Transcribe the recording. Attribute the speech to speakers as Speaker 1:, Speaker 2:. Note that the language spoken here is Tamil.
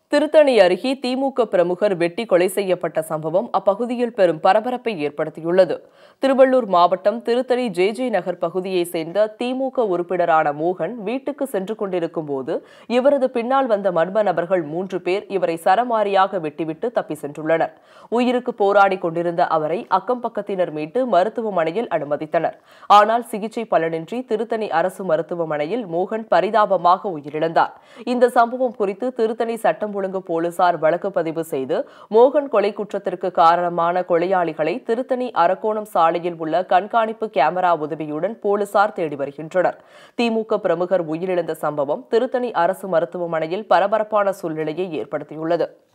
Speaker 1: திருத்தணி அருகே திமுக பிரமுகர் வெட்டி கொலை செய்யப்பட்ட சம்பவம் அப்பகுதியில் பெரும் பரபரப்பை ஏற்படுத்தியுள்ளது திருவள்ளூர் மாவட்டம் திருத்தணி ஜே ஜே நகர் பகுதியைச் சேர்ந்த திமுக உறுப்பினரான மோகன் வீட்டுக்கு சென்று கொண்டிருக்கும் போது இவரது பின்னால் வந்த மர்ம நபர்கள் மூன்று பேர் இவரை சரமாரியாக வெட்டிவிட்டு தப்பி சென்றுள்ளனர் உயிருக்கு போராடி கொண்டிருந்த அவரை அக்கம் பக்கத்தினர் மீட்டு மருத்துவமனையில் அனுமதித்தனர் ஆனால் சிகிச்சை பலனின்றி திருத்தணி அரசு மருத்துவமனையில் மோகன் பரிதாபமாக உயிரிழந்தார் இந்த சம்பவம் குறித்து திருத்தணி சட்டம் ஒழுங்கு போலீசார் வழக்கு பதிவு செய்து மோகன் கொலை குற்றத்திற்கு காரணமான கொலையாளிகளை திருத்தணி அரக்கோணம் சாலையில் உள்ள கண்காணிப்பு கேமரா உதவியுடன் போலீசார் தேடி வருகின்றனர் திமுக பிரமுகர் உயிரிழந்த சம்பவம் திருத்தணி அரசு மருத்துவமனையில் பரபரப்பான சூழ்நிலையை ஏற்படுத்தியுள்ளது